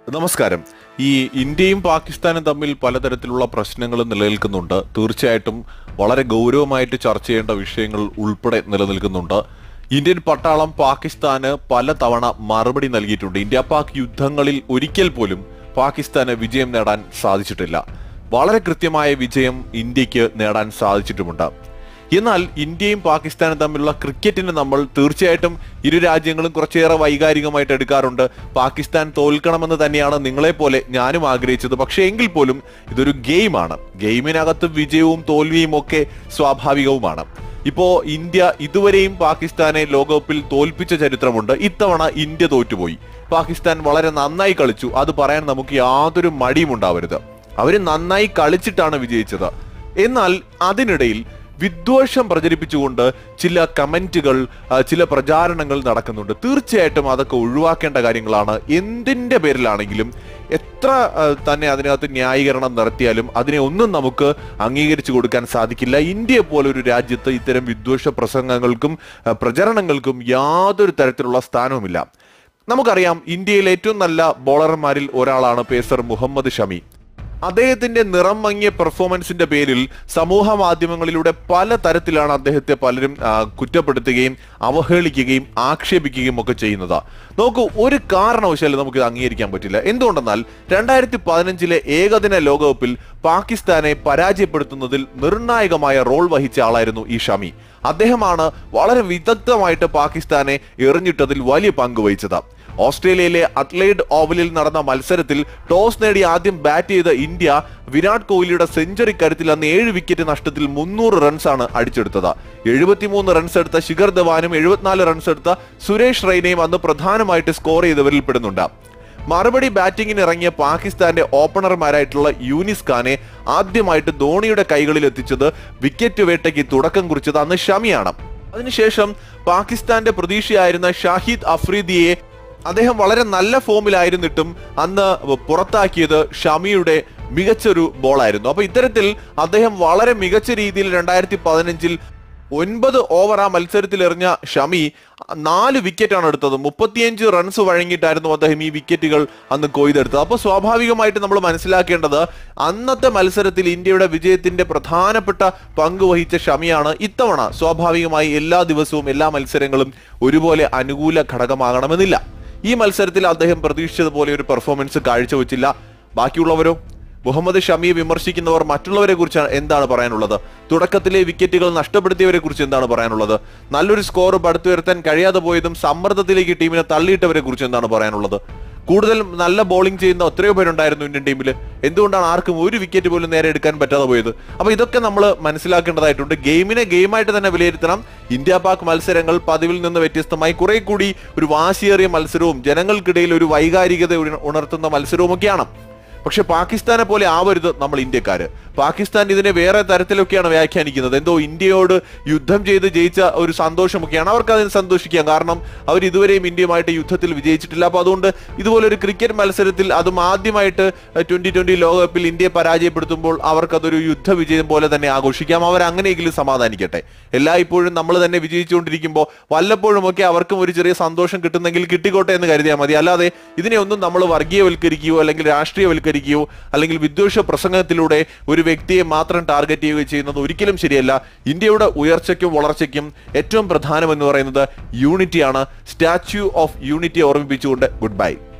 നമസ്കാരം ഈ ഇന്ത്യയും പാകിസ്ഥാനും തമ്മിൽ പലതരത്തിലുള്ള പ്രശ്നങ്ങൾ നിലനിൽക്കുന്നുണ്ട് തീർച്ചയായിട്ടും വളരെ ഗൗരവമായിട്ട് ചർച്ച ചെയ്യേണ്ട വിഷയങ്ങൾ ഉൾപ്പെടെ നിലനിൽക്കുന്നുണ്ട് ഇന്ത്യൻ പട്ടാളം പാകിസ്ഥാന് പല തവണ മറുപടി നൽകിയിട്ടുണ്ട് ഇന്ത്യ പാക് യുദ്ധങ്ങളിൽ ഒരിക്കൽ പോലും പാകിസ്ഥാന് വിജയം നേടാൻ സാധിച്ചിട്ടില്ല വളരെ കൃത്യമായ വിജയം ഇന്ത്യക്ക് നേടാൻ സാധിച്ചിട്ടുമുണ്ട് എന്നാൽ ഇന്ത്യയും പാകിസ്ഥാനും തമ്മിലുള്ള ക്രിക്കറ്റിന് നമ്മൾ തീർച്ചയായിട്ടും ഇരു രാജ്യങ്ങളും കുറച്ചേറെ വൈകാരികമായിട്ട് എടുക്കാറുണ്ട് പാകിസ്ഥാൻ തോൽക്കണമെന്ന് തന്നെയാണ് നിങ്ങളെ പോലെ ഞാനും ആഗ്രഹിച്ചത് പക്ഷേ എങ്കിൽ പോലും ഇതൊരു ഗെയിമാണ് ഗെയിമിനകത്ത് വിജയവും തോൽവിയും ഒക്കെ സ്വാഭാവികവുമാണ് ഇപ്പോ ഇന്ത്യ ഇതുവരെയും പാകിസ്ഥാനെ ലോകകപ്പിൽ തോൽപ്പിച്ച ചരിത്രമുണ്ട് ഇത്തവണ ഇന്ത്യ തോറ്റുപോയി പാകിസ്ഥാൻ വളരെ നന്നായി കളിച്ചു അത് പറയാൻ നമുക്ക് യാതൊരു മടിയും ഉണ്ടാവരുത് അവര് നന്നായി കളിച്ചിട്ടാണ് വിജയിച്ചത് എന്നാൽ അതിനിടയിൽ വിദ്വേഷം പ്രചരിപ്പിച്ചുകൊണ്ട് ചില കമന്റുകൾ ആ, ചില പ്രചാരണങ്ങൾ നടക്കുന്നുണ്ട് തീർച്ചയായിട്ടും അതൊക്കെ ഒഴിവാക്കേണ്ട കാര്യങ്ങളാണ് എന്തിന്റെ പേരിലാണെങ്കിലും എത്ര ആ, തന്നെ അതിനകത്ത് ന്യായീകരണം നടത്തിയാലും അതിനെ ഒന്നും നമുക്ക് അംഗീകരിച്ചു കൊടുക്കാൻ സാധിക്കില്ല ഇന്ത്യയെ പോലെ ഒരു രാജ്യത്ത് ഇത്തരം വിദ്വേഷ പ്രസംഗങ്ങൾക്കും ആ, പ്രചരണങ്ങൾക്കും യാതൊരു തരത്തിലുള്ള സ്ഥാനവുമില്ല നമുക്കറിയാം ഇന്ത്യയിലെ ഏറ്റവും നല്ല ബോളർമാരിൽ ഒരാളാണ് പേസർ മുഹമ്മദ് ഷമി അദ്ദേഹത്തിന്റെ നിറം മങ്ങിയ പെർഫോമൻസിന്റെ പേരിൽ സമൂഹ മാധ്യമങ്ങളിലൂടെ പല തരത്തിലാണ് അദ്ദേഹത്തെ പലരും ആ, കുറ്റപ്പെടുത്തുകയും അവഹേളിക്കുകയും ആക്ഷേപിക്കുകയും ഒക്കെ ചെയ്യുന്നത് നോക്കൂ ഒരു കാരണവശാലും നമുക്ക് ഇത് അംഗീകരിക്കാൻ പറ്റില്ല എന്തുകൊണ്ടെന്നാൽ രണ്ടായിരത്തി പതിനഞ്ചിലെ ഏകദിന ലോകകപ്പിൽ പാകിസ്ഥാനെ പരാജയപ്പെടുത്തുന്നതിൽ നിർണായകമായ റോൾ വഹിച്ച ആളായിരുന്നു ഈ ഷമി അദ്ദേഹമാണ് വളരെ വിദഗ്ധമായിട്ട് പാകിസ്ഥാനെ എറിഞ്ഞിട്ടതിൽ വലിയ പങ്ക് വഹിച്ചത് ഓസ്ട്രേലിയയിലെ അത്ലൈഡ് ഓവലിൽ നടന്ന മത്സരത്തിൽ ടോസ് നേടി ആദ്യം ബാറ്റ് ചെയ്ത ഇന്ത്യ വിരാട് കോഹ്ലിയുടെ സെഞ്ചുറി കരുത്തിൽ അന്ന് ഏഴ് വിക്കറ്റ് നഷ്ടത്തിൽ മുന്നൂറ് റൺസാണ് അടിച്ചെടുത്തത് എഴുപത്തിമൂന്ന് റൺസ് എടുത്ത ശിഖർ ധവാനും എഴുപത്തിനാല് റൺസ് എടുത്ത സുരേഷ് റെയ്നയും അന്ന് പ്രധാനമായിട്ട് സ്കോർ ചെയ്തവരിൽ പെടുന്നുണ്ട് മറുപടി ബാറ്റിംഗിന് ഇറങ്ങിയ പാകിസ്ഥാന്റെ ഓപ്പണർമാരായിട്ടുള്ള യൂനിസ് ഖാനെ ആദ്യമായിട്ട് ധോണിയുടെ കൈകളിൽ എത്തിച്ചത് വിക്കറ്റ് വേട്ടയ്ക്ക് തുടക്കം കുറിച്ചത് അന്ന് ഷമിയാണ് അതിനുശേഷം പാകിസ്ഥാന്റെ പ്രതീക്ഷയായിരുന്ന ഷാഹിദ് അഫ്രീദിയെ അദ്ദേഹം വളരെ നല്ല ഫോമിലായിരുന്നിട്ടും അന്ന് പുറത്താക്കിയത് ഷമിയുടെ മികച്ചൊരു ബോളായിരുന്നു അപ്പൊ ഇത്തരത്തിൽ അദ്ദേഹം വളരെ മികച്ച രീതിയിൽ രണ്ടായിരത്തി പതിനഞ്ചിൽ ഒൻപത് ഓവർ ആ മത്സരത്തിൽ എറിഞ്ഞ ഷമി നാല് വിക്കറ്റാണ് എടുത്തത് മുപ്പത്തിയഞ്ച് റൺസ് വഴങ്ങിയിട്ടായിരുന്നു അദ്ദേഹം ഈ വിക്കറ്റുകൾ അന്ന് കൊയ്തെടുത്തത് അപ്പോൾ സ്വാഭാവികമായിട്ട് നമ്മൾ മനസ്സിലാക്കേണ്ടത് അന്നത്തെ മത്സരത്തിൽ ഇന്ത്യയുടെ വിജയത്തിന്റെ പ്രധാനപ്പെട്ട പങ്ക് വഹിച്ച ഷമിയാണ് ഇത്തവണ സ്വാഭാവികമായി എല്ലാ ദിവസവും എല്ലാ മത്സരങ്ങളും ഒരുപോലെ അനുകൂല ഘടകമാകണമെന്നില്ല ഈ മത്സരത്തിൽ അദ്ദേഹം പ്രതീക്ഷിച്ചതുപോലെ ഒരു പെർഫോമൻസ് കാഴ്ചവെച്ചില്ല ബാക്കിയുള്ളവരോ മുഹമ്മദ് ഷമിയെ വിമർശിക്കുന്നവർ മറ്റുള്ളവരെ കുറിച്ച് എന്താണ് പറയാനുള്ളത് തുടക്കത്തിലെ വിക്കറ്റുകൾ നഷ്ടപ്പെടുത്തിയവരെ കുറിച്ച് എന്താണ് പറയാനുള്ളത് നല്ലൊരു സ്കോർ പടുത്തുയർത്താൻ കഴിയാതെ പോയതും സമ്മർദ്ദത്തിലേക്ക് ടീമിനെ തള്ളിയിട്ടവരെ കുറിച്ച് എന്താണ് പറയാനുള്ളത് കൂടുതൽ നല്ല ബോളിംഗ് ചെയ്യുന്ന എത്രയോ പേരുണ്ടായിരുന്നു ഇന്ത്യൻ ടീമിൽ എന്തുകൊണ്ടാണ് ആർക്കും ഒരു വിക്കറ്റ് പോലും നേരെ എടുക്കാൻ പറ്റാതെ പോയത് അപ്പൊ ഇതൊക്കെ നമ്മൾ മനസ്സിലാക്കേണ്ടതായിട്ടുണ്ട് ഗെയിമിനെ ഗെയിമായിട്ട് തന്നെ വിലയിരുത്തണം ഇന്ത്യ പാക് മത്സരങ്ങൾ പതിവിൽ നിന്ന് വ്യത്യസ്തമായി കുറെ കൂടി ഒരു വാശിയേറിയ മത്സരവും ജനങ്ങൾക്കിടയിൽ ഒരു വൈകാരികത ഉണ- ഉണർത്തുന്ന മത്സരവും ഒക്കെയാണ് പക്ഷെ പാകിസ്ഥാനെ പോലെ ആവരുത് നമ്മൾ ഇന്ത്യക്കാര് പാകിസ്ഥാൻ ഇതിനെ വേറെ തരത്തിലൊക്കെയാണ് വ്യാഖ്യാനിക്കുന്നത് എന്തോ ഇന്ത്യയോട് യുദ്ധം ചെയ്ത് ജയിച്ച ഒരു സന്തോഷമൊക്കെയാണ് അവർക്ക് അതിന് സന്തോഷിക്കാം കാരണം അവർ ഇതുവരെയും ഇന്ത്യയുമായിട്ട് യുദ്ധത്തിൽ വിജയിച്ചിട്ടില്ല അപ്പൊ അതുകൊണ്ട് ഇതുപോലെ ഒരു ക്രിക്കറ്റ് മത്സരത്തിൽ അതും ആദ്യമായിട്ട് ട്വന്റി ട്വന്റി ലോകകപ്പിൽ ഇന്ത്യയെ പരാജയപ്പെടുത്തുമ്പോൾ അവർക്കതൊരു യുദ്ധ വിജയം പോലെ തന്നെ ആഘോഷിക്കാം അവർ അങ്ങനെയെങ്കിലും സമാധാനിക്കട്ടെ എല്ലായ്പ്പോഴും നമ്മൾ തന്നെ വിജയിച്ചുകൊണ്ടിരിക്കുമ്പോൾ വല്ലപ്പോഴും ഒക്കെ അവർക്കും ഒരു ചെറിയ സന്തോഷം കിട്ടുന്നെങ്കിൽ കിട്ടിക്കോട്ടെ എന്ന് കരുതിയാൽ മതി അല്ലാതെ ഇതിനെ ഒന്നും നമ്മൾ വർഗീയവൽക്കരിക്കുകയോ അല്ലെങ്കിൽ രാഷ്ട്രീയവൽക്കരിക്കുകയോ അല്ലെങ്കിൽ വിദ്വേഷ പ്രസംഗത്തിലൂടെ ഒരു വ്യക്തിയെ മാത്രം ടാർഗറ്റ് ചെയ്യുകയോ ചെയ്യുന്നത് ഒരിക്കലും ശരിയല്ല ഇന്ത്യയുടെ ഉയർച്ചയ്ക്കും വളർച്ചയ്ക്കും ഏറ്റവും പ്രധാനം എന്ന് പറയുന്നത് യൂണിറ്റിയാണ് സ്റ്റാച്യു ഓഫ് യൂണിറ്റി ഓർമ്മിപ്പിച്ചുകൊണ്ട് ഗുഡ് ബൈ